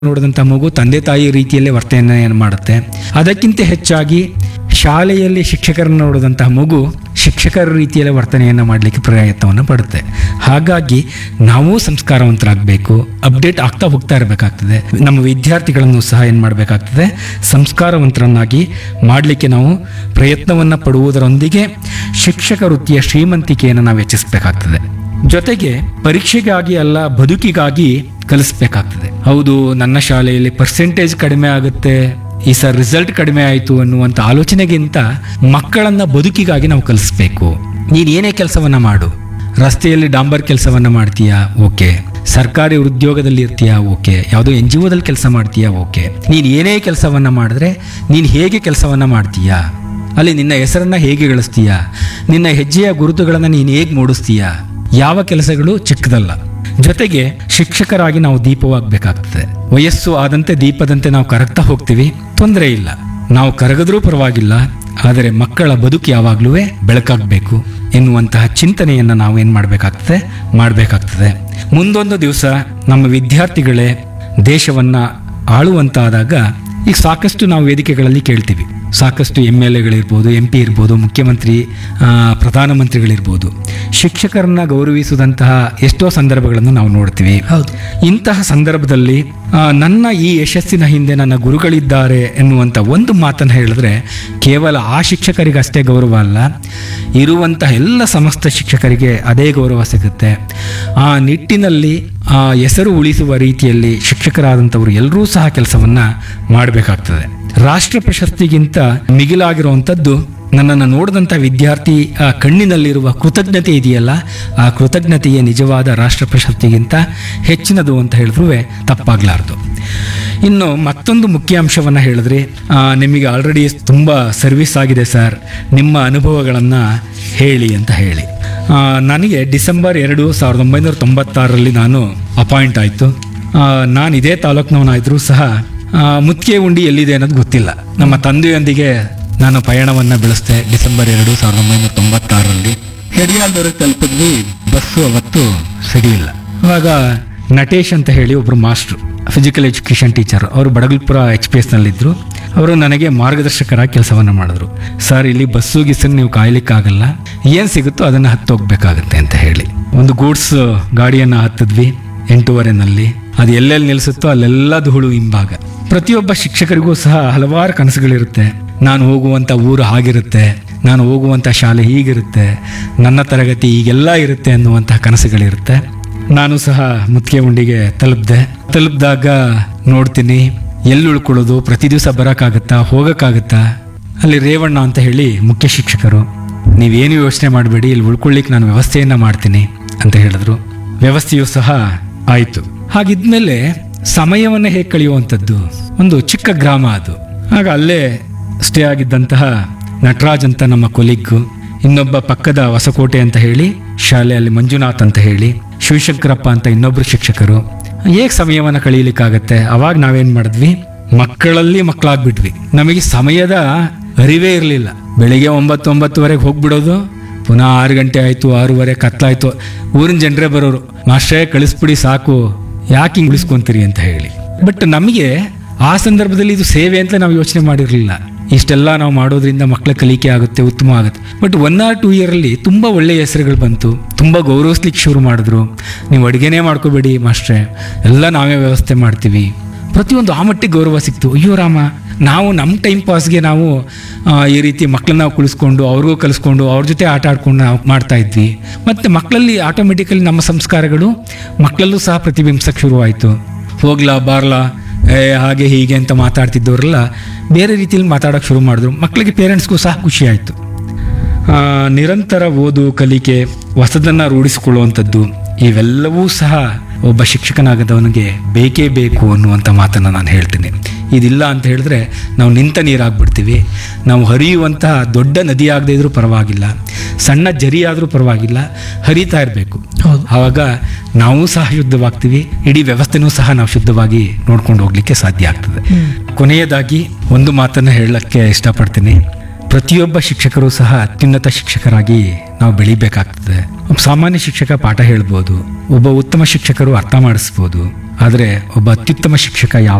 ನೋಡಿದಂಥ ಮಗು ತಂದೆ ತಾಯಿ ರೀತಿಯಲ್ಲೇ ವರ್ತನೆಯನ್ನು ಮಾಡುತ್ತೆ ಅದಕ್ಕಿಂತ ಹೆಚ್ಚಾಗಿ ಶಾಲೆಯಲ್ಲಿ ಶಿಕ್ಷಕರನ್ನು ನೋಡಿದಂತಹ ಮಗು ಶಿಕ್ಷಕರ ರೀತಿಯಲ್ಲೇ ವರ್ತನೆಯನ್ನು ಮಾಡಲಿಕ್ಕೆ ಪ್ರಯತ್ನವನ್ನು ಪಡುತ್ತೆ ಹಾಗಾಗಿ ನಾವು ಸಂಸ್ಕಾರವಂತರಾಗಬೇಕು ಅಪ್ಡೇಟ್ ಆಗ್ತಾ ಹೋಗ್ತಾ ಇರಬೇಕಾಗ್ತದೆ ನಮ್ಮ ವಿದ್ಯಾರ್ಥಿಗಳನ್ನು ಸಹ ಏನು ಮಾಡಬೇಕಾಗ್ತದೆ ಸಂಸ್ಕಾರವಂತರನ್ನಾಗಿ ಮಾಡಲಿಕ್ಕೆ ನಾವು ಪ್ರಯತ್ನವನ್ನು ಪಡುವುದರೊಂದಿಗೆ ಶಿಕ್ಷಕ ವೃತ್ತಿಯ ಶ್ರೀಮಂತಿಕೆಯನ್ನು ನಾವು ಹೆಚ್ಚಿಸಬೇಕಾಗ್ತದೆ ಜೊತೆಗೆ ಪರೀಕ್ಷೆಗಾಗಿ ಅಲ್ಲ ಬದುಕಿಗಾಗಿ ಕಲಿಸ್ಬೇಕಾಗ್ತದೆ ಹೌದು ನನ್ನ ಶಾಲೆಯಲ್ಲಿ ಪರ್ಸೆಂಟೇಜ್ ಕಡಿಮೆ ಆಗುತ್ತೆ ಈ ಸರ್ ರಿಸಲ್ಟ್ ಕಡಿಮೆ ಆಯಿತು ಅನ್ನುವಂಥ ಆಲೋಚನೆಗಿಂತ ಮಕ್ಕಳನ್ನ ಬದುಕಿಗಾಗಿ ನಾವು ಕಲಿಸ್ಬೇಕು ನೀನು ಏನೇ ಕೆಲಸವನ್ನ ಮಾಡು ರಸ್ತೆಯಲ್ಲಿ ಡಾಂಬರ್ ಕೆಲಸವನ್ನ ಮಾಡ್ತೀಯಾ ಓಕೆ ಸರ್ಕಾರಿ ಉದ್ಯೋಗದಲ್ಲಿ ಇರ್ತೀಯಾ ಓಕೆ ಯಾವುದೋ ಎನ್ ಜಿ ಒದಲ್ಲಿ ಕೆಲಸ ಮಾಡ್ತೀಯಾ ಓಕೆ ನೀನು ಏನೇ ಕೆಲಸವನ್ನ ಮಾಡಿದ್ರೆ ನೀನು ಹೇಗೆ ಕೆಲಸವನ್ನ ಮಾಡ್ತೀಯಾ ಅಲ್ಲಿ ನಿನ್ನ ಹೆಸರನ್ನ ಹೇಗೆ ಗಳಿಸ್ತೀಯಾ ನಿನ್ನ ಹೆಜ್ಜೆಯ ಗುರುತುಗಳನ್ನು ನೀನು ಹೇಗೆ ಮೂಡಿಸ್ತೀಯಾ ಯಾವ ಕೆಲಸಗಳು ಚಿಕ್ಕದಲ್ಲ ಜೊತೆಗೆ ಶಿಕ್ಷಕರಾಗಿ ನಾವು ದೀಪವಾಗಬೇಕಾಗ್ತದೆ ವಯಸ್ಸು ಆದಂತೆ ದೀಪದಂತೆ ನಾವು ಕರಗ್ತಾ ಹೋಗ್ತೀವಿ ತೊಂದರೆ ಇಲ್ಲ ನಾವು ಕರಗಿದ್ರೂ ಪರವಾಗಿಲ್ಲ ಆದರೆ ಮಕ್ಕಳ ಬದುಕು ಯಾವಾಗಲೂ ಬೆಳಕಾಗಬೇಕು ಎನ್ನುವಂತಹ ಚಿಂತನೆಯನ್ನು ನಾವು ಏನು ಮಾಡಬೇಕಾಗ್ತದೆ ಮಾಡಬೇಕಾಗ್ತದೆ ಮುಂದೊಂದು ದಿವಸ ನಮ್ಮ ವಿದ್ಯಾರ್ಥಿಗಳೇ ದೇಶವನ್ನ ಆಳುವಂತಾದಾಗ ಈಗ ಸಾಕಷ್ಟು ನಾವು ವೇದಿಕೆಗಳಲ್ಲಿ ಕೇಳ್ತೀವಿ ಸಾಕಷ್ಟು ಎಮ್ ಎಲ್ ಎಗಳಿರ್ಬೋದು ಎಂ ಪಿ ಇರ್ಬೋದು ಮುಖ್ಯಮಂತ್ರಿ ಆ, ಪ್ರಧಾನಮಂತ್ರಿಗಳಿರ್ಬೋದು ಶಿಕ್ಷಕರನ್ನ ಗೌರವಿಸುವಂತಹ ಎಷ್ಟೋ ಸಂದರ್ಭಗಳನ್ನು ನಾವು ನೋಡ್ತೀವಿ ಹೌದು ಇಂತಹ ಸಂದರ್ಭದಲ್ಲಿ ಆ, ನನ್ನ ಈ ಯಶಸ್ಸಿನ ಹಿಂದೆ ನನ್ನ ಗುರುಗಳಿದ್ದಾರೆ ಎನ್ನುವಂಥ ಒಂದು ಮಾತನ್ನು ಹೇಳಿದ್ರೆ ಕೇವಲ ಆ ಶಿಕ್ಷಕರಿಗಷ್ಟೇ ಗೌರವ ಅಲ್ಲ ಇರುವಂತಹ ಎಲ್ಲ ಸಮಸ್ತ ಶಿಕ್ಷಕರಿಗೆ ಅದೇ ಗೌರವ ಸಿಗುತ್ತೆ ಆ ನಿಟ್ಟಿನಲ್ಲಿ ಆ ಹೆಸರು ಉಳಿಸುವ ರೀತಿಯಲ್ಲಿ ಶಿಕ್ಷಕರಾದಂಥವರು ಎಲ್ಲರೂ ಸಹ ಕೆಲಸವನ್ನ ಮಾಡಬೇಕಾಗ್ತದೆ ರಾಷ್ಟ್ರ ಪ್ರಶಸ್ತಿಗಿಂತ ಮಿಗಿಲಾಗಿರುವಂಥದ್ದು ನನ್ನನ್ನು ನೋಡಿದಂಥ ವಿದ್ಯಾರ್ಥಿ ಆ ಕಣ್ಣಿನಲ್ಲಿರುವ ಕೃತಜ್ಞತೆ ಇದೆಯಲ್ಲ ಆ ಕೃತಜ್ಞತೆಯೇ ನಿಜವಾದ ರಾಷ್ಟ್ರ ಪ್ರಶಸ್ತಿಗಿಂತ ಹೆಚ್ಚಿನದು ಅಂತ ಹೇಳಿದ್ರೂ ತಪ್ಪಾಗಲಾರ್ದು ಇನ್ನು ಮತ್ತೊಂದು ಮುಖ್ಯ ಅಂಶವನ್ನು ಹೇಳಿದ್ರಿ ಆ, ನಿಮಗೆ ಆಲ್ರೆಡಿ ತುಂಬ ಸರ್ವಿಸ್ ಆಗಿದೆ ಸರ್ ನಿಮ್ಮ ಅನುಭವಗಳನ್ನು ಹೇಳಿ ಅಂತ ಹೇಳಿ ಆ, ನನಗೆ ಡಿಸೆಂಬರ್ ಎರಡು ಸಾವಿರದ ಒಂಬೈನೂರ ತೊಂಬತ್ತಾರರಲ್ಲಿ ನಾನು ಅಪಾಯಿಂಟ್ ಆಯಿತು ನಾನು ಇದೇ ತಾಲೂಕಿನವನಾದರೂ ಸಹ ಆ, ಮುತ್ತಿಗೆ ಉಂಡಿ ಎಲ್ಲಿದೆ ಅನ್ನೋದು ಗೊತ್ತಿಲ್ಲ ನಮ್ಮ ತಂದೆಯೊಂದಿಗೆ ನಾನು ಪಯಣವನ್ನು ಬೆಳೆಸ್ದೆ ಡಿಸೆಂಬರ್ ಎರಡು ಸಾವಿರದ ಒಂಬೈನೂರ ತೊಂಬತ್ತಾರರಲ್ಲಿ ಹೆಡಿಯಾಲ್ದವರೆಗೆ ತಲುಪಿದ್ವಿ ಬಸ್ಸು ಅವತ್ತು ಸಿಗಲಿಲ್ಲ ಅವಾಗ ನಟೇಶ್ ಅಂತ ಹೇಳಿ ಒಬ್ಬರು ಮಾಸ್ಟ್ರು ಫಿಸಿಕಲ್ ಎಜುಕೇಷನ್ ಟೀಚರ್ ಅವರು ಬಡಗಲ್ಪುರ ಎಚ್ ಪಿ ಎಸ್ನಲ್ಲಿದ್ದರು ಅವರು ನನಗೆ ಮಾರ್ಗದರ್ಶಕರಾಗಿ ಕೆಲಸವನ್ನು ಮಾಡಿದ್ರು ಸರ್ ಇಲ್ಲಿ ಬಸ್ಸು ಗಿಸ್ಸನ್ನು ನೀವು ಕಾಯ್ಲಿಕ್ಕಾಗಲ್ಲ ಏನು ಸಿಗುತ್ತೋ ಅದನ್ನು ಹತ್ತು ಹೋಗ್ಬೇಕಾಗತ್ತೆ ಅಂತ ಹೇಳಿ ಒಂದು ಗೂಡ್ಸ್ ಗಾಡಿಯನ್ನು ಹತ್ತಿದ್ವಿ ಎಂಟೂವರೆನಲ್ಲಿ ಅದು ಎಲ್ಲೆಲ್ಲಿ ನಿಲ್ಲಿಸುತ್ತೋ ಅಲ್ಲೆಲ್ಲ ಧೂಳು ಹಿಂಭಾಗ ಪ್ರತಿಯೊಬ್ಬ ಶಿಕ್ಷಕರಿಗೂ ಸಹ ಹಲವಾರು ಕನಸುಗಳಿರುತ್ತೆ ನಾನು ಹೋಗುವಂಥ ಊರು ಹಾಗಿರುತ್ತೆ ನಾನು ಹೋಗುವಂಥ ಶಾಲೆ ಹೀಗಿರುತ್ತೆ ನನ್ನ ತರಗತಿ ಹೀಗೆಲ್ಲ ಇರುತ್ತೆ ಅನ್ನುವಂತಹ ಕನಸುಗಳಿರುತ್ತೆ ನಾನು ಸಹ ಮುತ್ತಿಗೆ ಉಂಡಿಗೆ ತಲುಪಿದೆ ತಲುಪಿದಾಗ ನೋಡ್ತೀನಿ ಎಲ್ಲಿ ಉಳ್ಕೊಳ್ಳೋದು ಪ್ರತಿ ದಿವಸ ಬರೋಕ್ಕಾಗತ್ತಾ ಹೋಗೋಕ್ಕಾಗತ್ತಾ ಅಲ್ಲಿ ರೇವಣ್ಣ ಅಂತ ಹೇಳಿ ಮುಖ್ಯ ಶಿಕ್ಷಕರು ನೀವೇನು ಯೋಚನೆ ಮಾಡಬೇಡಿ ಇಲ್ಲಿ ಉಳ್ಕೊಳ್ಳಿಕ್ಕೆ ನಾನು ವ್ಯವಸ್ಥೆಯನ್ನು ಮಾಡ್ತೀನಿ ಅಂತ ಹೇಳಿದ್ರು ವ್ಯವಸ್ಥೆಯು ಸಹ ಆಯಿತು ಹಾಗಿದ್ಮೇಲೆ ಸಮಯವನ್ನು ಹೇಗೆ ಕಳೆಯುವಂಥದ್ದು ಒಂದು ಚಿಕ್ಕ ಗ್ರಾಮ ಅದು ಆಗ ಅಲ್ಲೇ ಸ್ಟೇ ಆಗಿದ್ದಂತಹ ನಟರಾಜ್ ಅಂತ ನಮ್ಮ ಕೊಲಿಗ್ಗು ಇನ್ನೊಬ್ಬ ಪಕ್ಕದ ಹೊಸಕೋಟೆ ಅಂತ ಹೇಳಿ ಶಾಲೆಯಲ್ಲಿ ಮಂಜುನಾಥ್ ಅಂತ ಹೇಳಿ ಶಿವಶಂಕರಪ್ಪ ಅಂತ ಇನ್ನೊಬ್ರು ಶಿಕ್ಷಕರು ಹೇಗೆ ಸಮಯವನ್ನು ಕಳೀಲಿಕ್ಕಾಗತ್ತೆ ಅವಾಗ ನಾವೇನ್ ಮಾಡಿದ್ವಿ ಮಕ್ಕಳಲ್ಲಿ ಮಕ್ಕಳಾಗ್ಬಿಟ್ವಿ ನಮಗೆ ಸಮಯದ ಅರಿವೇ ಇರಲಿಲ್ಲ ಬೆಳಿಗ್ಗೆ ಒಂಬತ್ತು ಒಂಬತ್ತುವರೆಗೆ ಹೋಗ್ಬಿಡೋದು ಪುನಃ ಆರು ಗಂಟೆ ಆಯ್ತು ಆರೂವರೆ ಕತ್ಲಾಯ್ತು ಊರಿನ ಜನರೇ ಬರೋರು ಮಾಸ್ಟ್ರೇ ಕಳಿಸ್ಬಿಡಿ ಸಾಕು ಯಾಕೆ ಹಿಂಗ್ ಉಳಿಸ್ಕೊಂತೀರಿ ಅಂತ ಹೇಳಿ ಬಟ್ ನಮಗೆ ಆ ಸಂದರ್ಭದಲ್ಲಿ ಇದು ಸೇವೆ ಅಂತ ನಾವು ಯೋಚನೆ ಮಾಡಿರಲಿಲ್ಲ ಇಷ್ಟೆಲ್ಲ ನಾವು ಮಾಡೋದ್ರಿಂದ ಮಕ್ಕಳ ಕಲಿಕೆ ಆಗುತ್ತೆ ಉತ್ತಮ ಆಗುತ್ತೆ ಬಟ್ ಒನ್ ಆರ್ ಟೂ ಇಯರಲ್ಲಿ ತುಂಬ ಒಳ್ಳೆಯ ಹೆಸರುಗಳು ಬಂತು ತುಂಬ ಗೌರವಿಸ್ಲಿಕ್ಕೆ ಶುರು ಮಾಡಿದ್ರು ನೀವು ಅಡುಗೆನೇ ಮಾಡ್ಕೋಬೇಡಿ ಮಾಸ್ಟ್ರೇ ಎಲ್ಲ ನಾವೇ ವ್ಯವಸ್ಥೆ ಮಾಡ್ತೀವಿ ಪ್ರತಿಯೊಂದು ಆ ಮಟ್ಟಿಗೆ ಗೌರವ ಸಿಕ್ತು ಅಯ್ಯೋ ರಾಮ ನಾವು ನಮ್ಮ ಟೈಮ್ ಪಾಸ್ಗೆ ನಾವು ಆ, ಈ ರೀತಿ ಮಕ್ಕಳನ್ನ ಕುಳಿಸ್ಕೊಂಡು ಅವ್ರಿಗೂ ಕಲಿಸ್ಕೊಂಡು ಅವ್ರ ಜೊತೆ ಆಟ ಆಡ್ಕೊಂಡು ನಾವು ಮಾಡ್ತಾ ಇದ್ವಿ ಮತ್ತು ಮಕ್ಕಳಲ್ಲಿ ಆಟೋಮೆಟಿಕಲಿ ನಮ್ಮ ಸಂಸ್ಕಾರಗಳು ಮಕ್ಕಳಲ್ಲೂ ಸಹ ಪ್ರತಿಬಿಂಬಿಸಕ್ಕೆ ಶುರುವಾಯಿತು ಹೋಗ್ಲಾ ಬಾರ್ಲಾ ಏ ಹಾಗೆ ಹೀಗೆ ಅಂತ ಮಾತಾಡ್ತಿದ್ದವರೆಲ್ಲ ಬೇರೆ ರೀತಿಯಲ್ಲಿ ಮಾತಾಡೋಕ್ಕೆ ಶುರು ಮಾಡಿದ್ರು ಮಕ್ಕಳಿಗೆ ಪೇರೆಂಟ್ಸ್ಗೂ ಸಹ ಖುಷಿ ಆಯಿತು ಆ, ನಿರಂತರ ಓದು ಕಲಿಕೆ ಹೊಸದನ್ನು ರೂಢಿಸಿಕೊಳ್ಳುವಂಥದ್ದು ಇವೆಲ್ಲವೂ ಸಹ ಒಬ್ಬ ಶಿಕ್ಷಕನಾಗದವನಿಗೆ ಬೇಕೇ ಬೇಕು ಅನ್ನುವಂಥ ಮಾತನ್ನು ನಾನು ಹೇಳ್ತೀನಿ ಇದಿಲ್ಲ ಅಂತ ಹೇಳಿದ್ರೆ ನಾವು ನಿಂತ ನೀರಾಗ್ಬಿಡ್ತೀವಿ ನಾವು ಹರಿಯುವಂತಹ ದೊಡ್ಡ ನದಿ ಆಗದೇ ಇದ್ರೂ ಪರವಾಗಿಲ್ಲ ಸಣ್ಣ ಜರಿ ಆದರೂ ಪರವಾಗಿಲ್ಲ ಹರಿತಾ ಇರಬೇಕು ಹೌದು ಆವಾಗ ನಾವು ಸಹ ಶುದ್ಧವಾಗ್ತೀವಿ ಇಡೀ ವ್ಯವಸ್ಥೆನೂ ಸಹ ನಾವು ಶುದ್ಧವಾಗಿ ನೋಡ್ಕೊಂಡು ಹೋಗ್ಲಿಕ್ಕೆ ಸಾಧ್ಯ ಆಗ್ತದೆ ಕೊನೆಯದಾಗಿ ಒಂದು ಮಾತನ್ನು ಹೇಳಕ್ಕೆ ಇಷ್ಟಪಡ್ತೀನಿ ಪ್ರತಿಯೊಬ್ಬ ಶಿಕ್ಷಕರು ಸಹ ಅತ್ಯುನ್ನತ ಶಿಕ್ಷಕರಾಗಿ ನಾವು ಬೆಳಿಬೇಕಾಗ್ತದೆ ಒಬ್ಬ ಸಾಮಾನ್ಯ ಶಿಕ್ಷಕ ಪಾಠ ಹೇಳ್ಬೋದು ಒಬ್ಬ ಉತ್ತಮ ಶಿಕ್ಷಕರು ಅರ್ಥ ಮಾಡಿಸ್ಬೋದು ಆದರೆ ಒಬ್ಬ ಅತ್ಯುತ್ತಮ ಶಿಕ್ಷಕ ಯಾವ